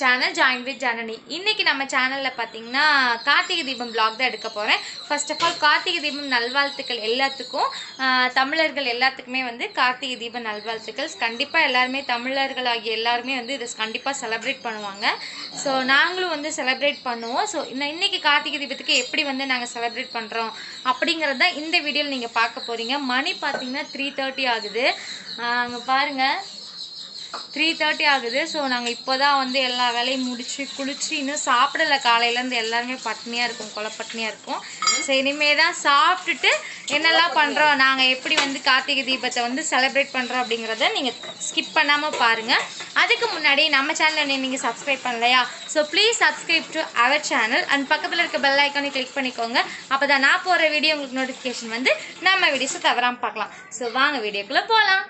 Channel join with Janani இன்னைக்கு நம்ம சேனலில் பார்த்தீங்கன்னா கார்த்திகை தீபம் vlog தான் எடுக்க போகிறேன் ஃபர்ஸ்ட் ஆஃப் ஆல் கார்த்திகை தீபம் நல்வாழ்த்துக்கள் எல்லாத்துக்கும் ஆஹ், தமிழர்கள் எல்லாத்துக்குமே வந்து கார்த்திகை தீப நல்வாழ்த்துக்கள் கண்டிப்பாக எல்லாருமே தமிழர்கள் ஆகிய எல்லாருமே வந்து இதை கண்டிப்பாக செலிப்ரேட் பண்ணுவாங்க ஸோ நாங்களும் வந்து செலிப்ரேட் பண்ணுவோம் ஸோ இன்னைக்கு கார்த்திகை தீபத்துக்கு எப்படி வந்து நாங்கள் செலிப்ரேட் பண்ணுறோம் அப்படிங்கிறது தான் இந்த வீடியோவில் நீங்கள் பார்க்க போகிறீங்க மணி பார்த்தீங்கன்னா த்ரீ தேர்ட்டி ஆகுது அங்கே பாருங்கள் த்ரீ தேர்ட்டி ஆகுது ஸோ நாங்கள் இப்போ தான் வந்து எல்லா வேலையும் முடிச்சு குளிச்சு இன்னும் சாப்பிடல காலையிலேருந்து எல்லாருமே பட்னியாக இருக்கும் கொலை பட்னியாக இருக்கும் ஸோ இனிமே தான் சாப்பிட்டுட்டு என்னெல்லாம் பண்ணுறோம் நாங்கள் எப்படி வந்து கார்த்திகை தீபத்தை வந்து செலிப்ரேட் பண்ணுறோம் அப்படிங்கிறத நீங்கள் ஸ்கிப் பண்ணாமல் பாருங்கள் அதுக்கு முன்னாடி நம்ம சேனலை நீங்கள் சப்ஸ்கிரைப் பண்ணலையா so please subscribe to our channel and பக்கத்தில் இருக்க பெல் ஐக்கானை கிளிக் பண்ணிக்கோங்க அப்போ தான் நான் போகிற வீடியோ உங்களுக்கு நோட்டிஃபிகேஷன் வந்து நம்ம வீடியோஸை தவறாமல் பார்க்கலாம் ஸோ வாங்க வீடியோக்குள்ளே போகலாம்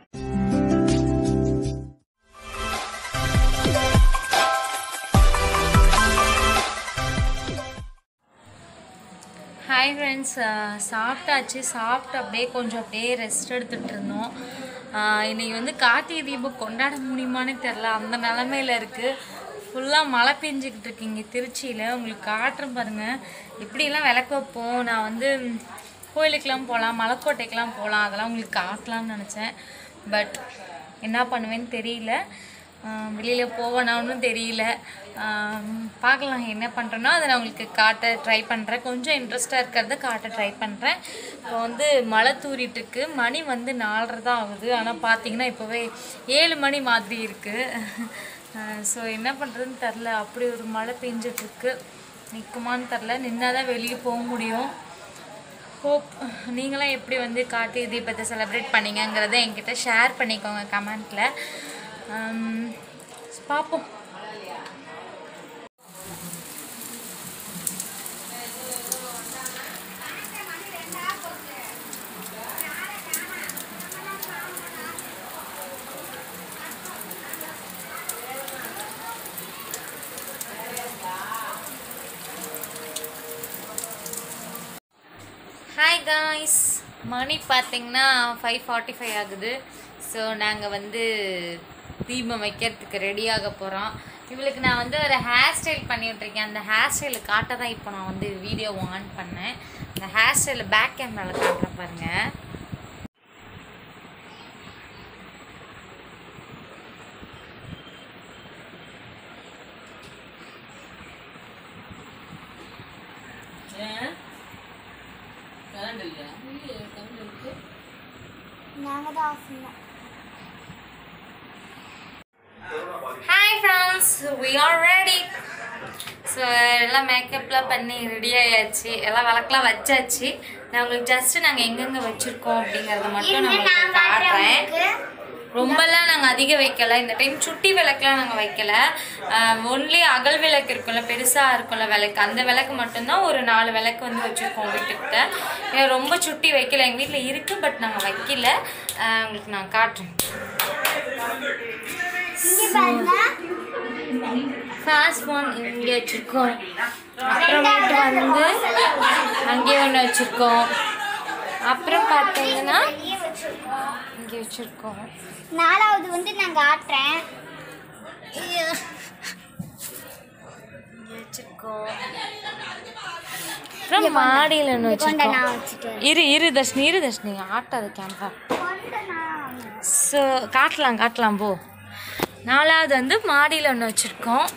ஹாய் ஃப்ரெண்ட்ஸ் சாப்பிட்டாச்சு சாப்பிட்டு அப்படியே கொஞ்சம் அப்படியே ரெஸ்ட் எடுத்துகிட்டு இருந்தோம் ஆஹ் இன்னைக்கு வந்து கார்த்திகை தீபம் கொண்டாட முடியுமானே தெரில அந்த நிலமையில இருக்குது ஃபுல்லாக மழை பெஞ்சிக்கிட்டு இருக்கு இங்கே திருச்சியில் உங்களுக்கு காட்டுறேன் பாருங்கள் இப்படிலாம் விளக்கு வைப்போம் நான் வந்து ம், கோயிலுக்கெலாம் போகலாம் மலைக்கோட்டைக்கெலாம் போகலாம் அதெல்லாம் உங்களுக்கு காட்டலாம்னு நினச்சேன் பட் என்ன பண்ணுவேன்னு தெரியல வெளியில் போவேனான்னு தெரியல ஆம், பார்க்கலாம் என்ன பண்ணுறேனோ அதை நான் உங்களுக்கு காட்ட ட்ரை பண்ணுறேன் கொஞ்சம் இன்ட்ரெஸ்டாக இருக்கிறத காட்ட ட்ரை பண்ணுறேன் இப்போ வந்து மழை தூரிட்டு இருக்கு மணி வந்து நாலரை தான் ஆகுது ஆனால் பார்த்தீங்கன்னா இப்போவே ஏழு மணி மாதிரி இருக்குது ஸோ என்ன பண்ணுறதுன்னு தெரில அப்படி ஒரு மழை பெஞ்சிட்ருக்கு நிற்குமான்னு தெரில நின்னா தான் வெளியே போக முடியும் ஹோப் நீங்களாம் எப்படி வந்து கார்த்திகை தீபத்தை செலிப்ரேட் பண்ணீங்கங்கிறத என்கிட்ட ஷேர் பண்ணிக்கோங்க கமெண்ட்டில் பார்ப்போம் ஹாய் காய்ஸ் மணி பார்த்தீங்கன்னா ஃபைவ் ஃபார்ட்டி ஃபைவ் ஆகுது ஸோ நாங்கள் வந்து தீபம் வைக்கிறதுக்கு ரெடியாக போகிறோம் இவளுக்கு நான் வந்து ஒரு ஹேர் ஸ்டைல் பண்ணி விட்ருக்கேன் அந்த ஹேர் ஸ்டைலை காட்ட தான் இப்போ நான் வந்து வீடியோ ஆன் பண்ணேன் அந்த ஹேர் ஸ்டைலை பேக் கேமராவில் காட்டுறேன் பாருங்கள் hi friends we are ready so எல்லாம் மேக்கப்லாம் பண்ணி ரெடி ஆயாச்சு எல்லாம் விளக்கெலாம் வச்சாச்சு நான் உங்களுக்கு ஜஸ்ட் நாங்கள் எங்கெங்கே வச்சுருக்கோம் அப்படிங்கிறத மட்டும் நான் உங்களுக்கு காட்டுறேன் ரொம்பலாம் நாங்கள் அதிக வைக்கல இந்த டைம் சுட்டி விளக்குலாம் நாங்கள் வைக்கல ஒன்லி அகல் விளக்கு இருக்கும்ல பெருசாக இருக்கும்ல விளக்கு அந்த விளக்கு மட்டும்தான் ஒரு நாலு விளக்கு வந்து வச்சுருக்கோம் வீட்டுக்கிட்ட ஏன் ரொம்ப சுட்டி வைக்கல எங்கள் வீட்டில் இருக்குது பட் நாங்கள் வைக்கல ஆஹ் உங்களுக்கு நான் காட்டுறேன் ஃபாஸ்ட் ஃபோன் இங்கே வச்சுருக்கோம் அப்புறமேட்டு வந்து அங்கேயே ஒன்று வச்சுருக்கோம் அப்புறம் பார்த்தீங்கன்னா இங்கே வச்சுருக்கோம் நாலாவது வந்து நான் காட்டுறேன் இங்கே வச்சுருக்கோம் அப்புறம் மாடியில் ஒன்று கொண்ட வச்சுருக்கோம் நான் வச்சுட்டேன் இரு இரு தர்ஷினி இரு தர்ஷினி ஆட்டாத கேமரா கொண்ட நான் ஸோ காட்டலாம் காட்டலாம் போ நாலாவது வந்து மாடியில் ஒன்று வச்சுருக்கோம்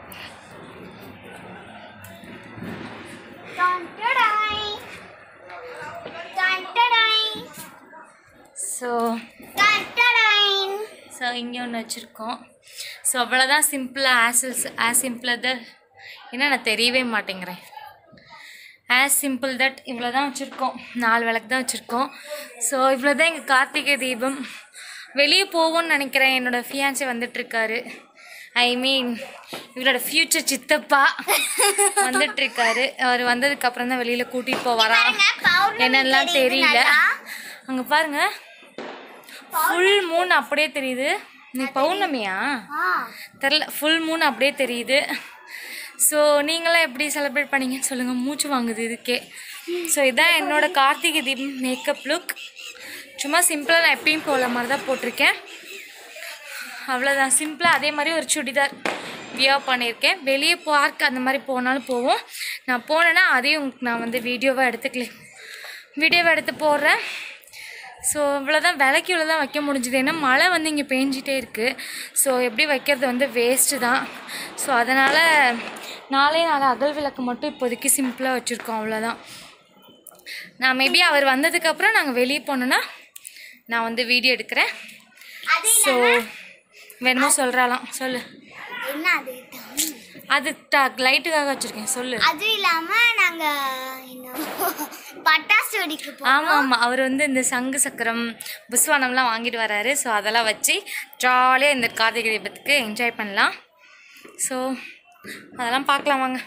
டான் டடாய். டான் டடாய். ஸோ டான் டடாய். ஸோ இங்கே ஒன்று வச்சுருக்கோம் ஸோ அவ்வளோதான் சிம்பிளாக ஆஸ் ஆஸ் சிம்பிளாக த என்ன நான் தெரியவே மாட்டேங்கிறேன் ஆஸ் சிம்பிள் தட் இவ்வளோ தான் வச்சுருக்கோம் நாலு விளக்கு தான் வச்சுருக்கோம் ஸோ இவ்வளோ தான் எங்கள் கார்த்திகை தீபம் வெளியே போவோம்னு நினைக்கிறேன் என்னோடய ஃபியான்சி வந்துட்டுருக்காரு ஐ மீன் இவரோட ஃப்யூச்சர் சித்தப்பா வந்துட்டுருக்காரு அவர் வந்ததுக்கப்புறம் தான் வெளியில் கூட்டிகிட்டு போவாரா பௌர்ணமி என்னெல்லாம் தெரியுது தெரியல நல்லா. அங்கே பாருங்க ஃபுல் மூன் அப்படியே தெரியுது நீ பௌர்ணமியா ஆ தெரில ஃபுல் மூன் அப்படியே தெரியுது ஸோ நீங்களாம் எப்படி செலிப்ரேட் பண்ணீங்கன்னு சொல்லுங்கள் மூச்சு வாங்குது இதுக்கே ஸோ இதான் என்னோட கார்த்திகை தீபம் மேக்கப் லுக் சும்மா சிம்பிளாக நான் எப்பயும் போல மாதிரி தான் போட்டிருக்கேன் அவ்வளோதான் சிம்பிளாக அதே மாதிரி ஒரு சுடிதார் வியர் பண்ணியிருக்கேன் வெளியே பார்க் அந்த மாதிரி போனாலும் போவோம் நான் போனேன்னா அதையும் உங்களுக்கு நான் வந்து வீடியோவாக எடுத்துக்கல வீடியோவை எடுத்து போடுறேன் ஸோ இவ்வளோதான் விலைக்கு இவ்வளோ தான் வைக்க முடிஞ்சுது ஏன்னா மழை வந்து இங்கே பேஞ்சிட்டே இருக்குது ஸோ எப்படி வைக்கிறது வந்து வேஸ்ட்டு தான் ஸோ அதனால் நாளே நாலு அகல் விளக்கு மட்டும் இப்போதைக்கு சிம்பிளாக வச்சுருக்கோம் அவ்வளோதான் நான் மேபி அவர் வந்ததுக்கப்புறம் நாங்கள் வெளியே போனோன்னா நான் வந்து வீடியோ எடுக்கிறேன் அது ஸோ வேணுமோ சொல்கிறாலாம் சொல்லு என்ன அது அது ட லைட்டுக்காக வச்சுருக்கேன் சொல்லு அது இல்லாம நாங்க இன்னும் பட்டாசு வெடிக்க போறோம் ஆமாம் ஆமாம் அவர் வந்து இந்த சங்கு சக்கரம் புஸ்வானம்லாம் வாங்கிட்டு வராரு ஸோ அதெல்லாம் வச்சு ஜாலியாக இந்த கார்த்திகை தீபத்துக்கு என்ஜாய் பண்ணலாம் ஸோ அதெல்லாம் பார்க்கலாம் வாங்க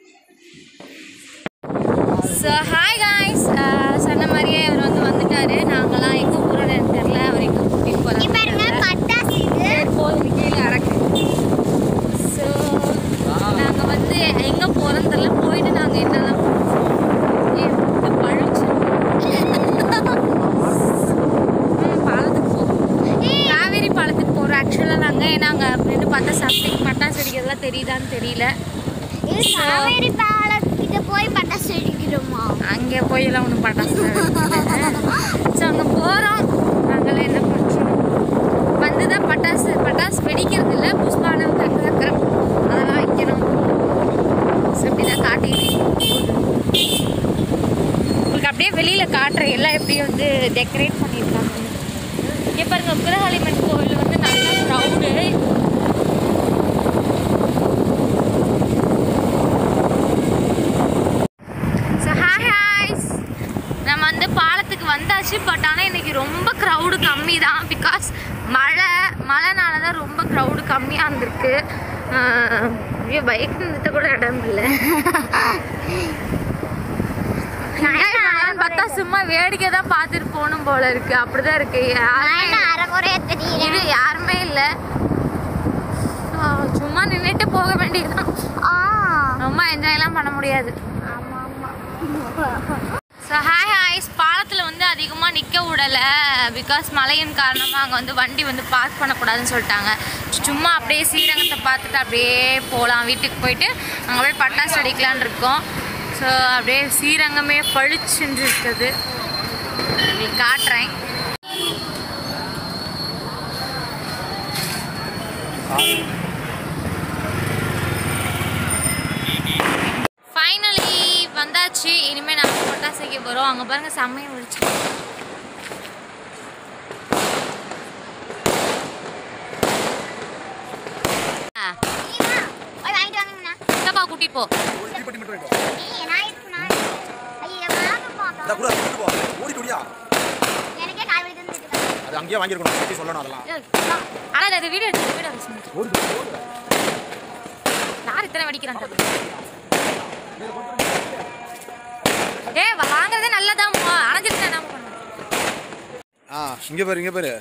ஸோ ஹாய் காய்ஸ் சொன்ன மாதிரியே அவர் வந்து வந்துட்டாரு நாங்களாம் எங்கே போகிறோன்னு எனக்கு தெரில அவர் எங்கே கூட்டிகிட்டு இங்க பாருங்க போகிறாங்க பட்டாசு இது போதும் கீழே அடக்கு ஸோ நாங்கள் வந்து எங்கே போகிறோன்னு தெரில போயிட்டு நாங்கள் என்னெல்லாம் ஏ, இது பழுச்சு ம், பாலத்துக்கு போகிறோம் காவேரி பாலத்துக்கு போகிறோம் ஆக்சுவலாக நாங்கள் ஏன்னா அங்கே அப்படின்னு பார்த்தா சம்திங் பட்டாசு வெடிக்கிறதுலாம் தெரியுதான்னு தெரியல இது காவேரி பாலக்கிட்ட போய் பட்டாசு வெடிக்கிறோமா அங்கே போயெல்லாம் ஒன்றும் பட்டாசு ஸோ அங்கே போகிறோம் நாங்களாம் என்ன பண்ணுறோம் வந்து தான் பட்டாசு பட்டாசு வெடிக்கிறது இல்லை புஷ்பானம் தங்க சக்கரம் அதெல்லாம் வைக்கணும் ஸோ இப்படி தான் காட்டிட்டு உங்களுக்கு அப்படியே வெளியில் காட்டுறேன் எல்லாம் எப்படி வந்து டெக்கரேட் பண்ணியிருக்காங்க இங்கே பாருங்க உக்ரஹாலிமன் கோவில் வந்து நல்லா க்ரௌடு ஸோ ஹாய் ஹாய்ஸ் நம்ம வந்து பாலத்துக்கு வந்தாச்சு பட் ஆனால் இன்னைக்கு ரொம்ப க்ரௌடு கம்மி தான் பிகாஸ் மழை மழைனால தான் ரொம்ப க்ரௌடு கம்மியாக இருந்திருக்கு ஆஹ் ஐயோ பைக் நிறுத்த கூட இடம் இல்லை பார்த்தா சும்மா வேடிக்கை தான் பார்த்துட்டு போகணும் போல இருக்கு அப்படிதான் இருக்கு யாருமே அரைக்குறைய தெரியல இது யாருமே இல்லை So, சும்மா நின்றுட்டு போக வேண்டியதுதான் ஆ ரொம்ப என்ஜாய்லாம் பண்ண முடியாது ஆமா ஆமா ஸோ ஹாய் ஹாய்ஸ் பாலத்தில் வந்து அதிகமாக நிற்க விடலை பிகாஸ் மழையின் காரணமாக அங்கே வந்து வண்டி வந்து பார்க் பண்ணக்கூடாதுன்னு சொல்லிட்டாங்க சும்மா அப்படியே ஸ்ரீரங்கத்தை பார்த்துட்டு அப்படியே போகலாம் வீட்டுக்கு போயிட்டு அங்கே போய் பட்டாசு வெடிக்கலான்னு இருக்கோம் ஸோ அப்படியே ஸ்ரீரங்கமே பளிச்சுன்னு இருக்குது உங்களுக்கு காட்டுறேன் ஃபைனலி வந்தாச்சு இனிமேல் நாங்கள் பட்டாசு வைக்க போகிறோம் அங்கே பாருங்க செம்மையை முடிச்சு போய் வாங்கிட்டு வாங்கண்ணா சித்தப்பா கூட்டிட்டு போ ஒரு தீப்பெட்டி மட்டும் வாங்கிட்டு வா. நீ நான் இருக்குண்ணா ஐயோ வாங்க இந்தா போகலாம் கூட எடுத்துட்டு போ. ஓடிட்டு ஓடியா. எனக்கே கால் வலி தந்துட்டு அது அங்கேயே வாங்கியிருக்கணும் பத்தி சொல்லணும் அதெல்லாம் ஆனால் இந்த வீடியோ எடுத்து வீடியோ எடுத்து ஓடிட்டு போ, ஓடிட்டு. யார் இத்தனை வெடிக்கிறான் ஏ வாங்குறதே நல்லதான் அணைஞ்சிட்டு என்ன பண்ணுவோம் ஆ இங்க பாரு இங்க பாரு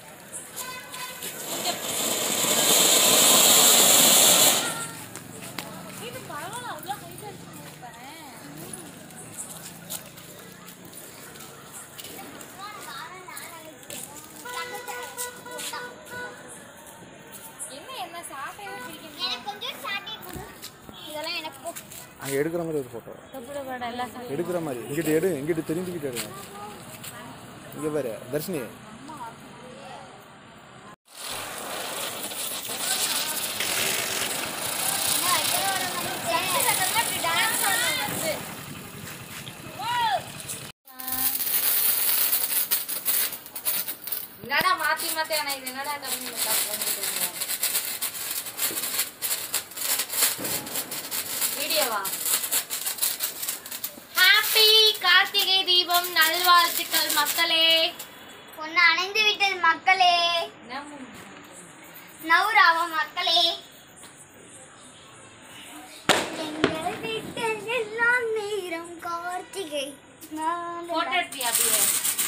என்ன என்ன சாப்பிடவே பிடிக்கும் எனக்கு கொஞ்சம் சாட்டி கொடு இதெல்லாம் எனக்கு போ அங்க எடுக்கிற மாதிரி ஒரு போட்டோ தொப்புட படம் எல்லாம் சாப்பிடு. எடுக்கிற மாதிரி இங்கிட்டு எடு இங்கிட்டு தெரிஞ்சுக்கிட்டு எடுங்க இங்க பாரு தர்ஷினி என்னடா மாத்தி மாத்தி ஆனா இது என்னடா கம்மி சாப்பிடுறீங்க வீடியோவா ஹாப்பி கார்த்திகை தீபம் நல்வாழ்த்துக்கள் மக்களே ஒன்று அணைந்து விட்டது மக்களே நம்ம நவுராவ மக்களே எங்கள் வீட்டில் எல்லாம் நேரம் கார்த்திகை போட்டோ எடுத்தியா அப்படியே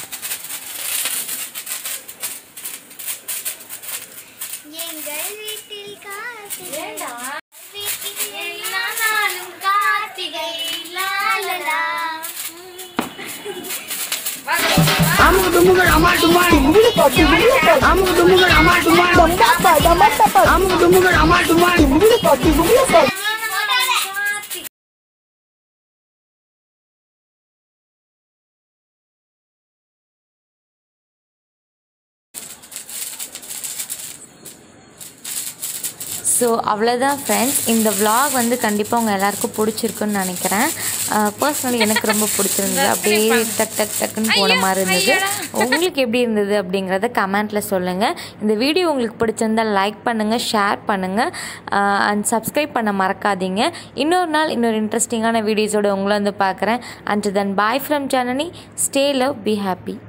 எங்கள் வீட்டில் கார்த்திகை ஏண்டா வீட்டில் எல்லா நாளும் கார்த்திகை லாலலா லாலலா. வாங்க, வாங்க. அமுக்கு டுமுகள் அமால் டுமால் அமுக்கு டுமுகள் அமால் டுமால் அமுக்கு டுமுகள் அமால் டுமால் ஸோ அவ்வளோதான் ஃப்ரெண்ட்ஸ் இந்த vlog வந்து கண்டிப்பாக உங்கள் எல்லாருக்கும் பிடிச்சிருக்குன்னு நினைக்கிறேன் பர்சனலி எனக்கு ரொம்ப பிடிச்சிருந்தது அப்படியே டக் டக் டக்குன்னு போன மாதிரி இருந்தது உங்களுக்கு எப்படி இருந்தது அப்படிங்கிறத கமெண்ட்டில் சொல்லுங்கள் இந்த வீடியோ உங்களுக்கு பிடிச்சிருந்தா லைக் பண்ணுங்கள் ஷேர் பண்ணுங்கள் அண்ட் சப்ஸ்கிரைப் பண்ண மறக்காதீங்க இன்னொரு நாள் இன்னொரு இன்ட்ரெஸ்டிங்கான வீடியோஸோட உங்களை வந்து பார்க்குறேன் and then bye from Janani stay love be happy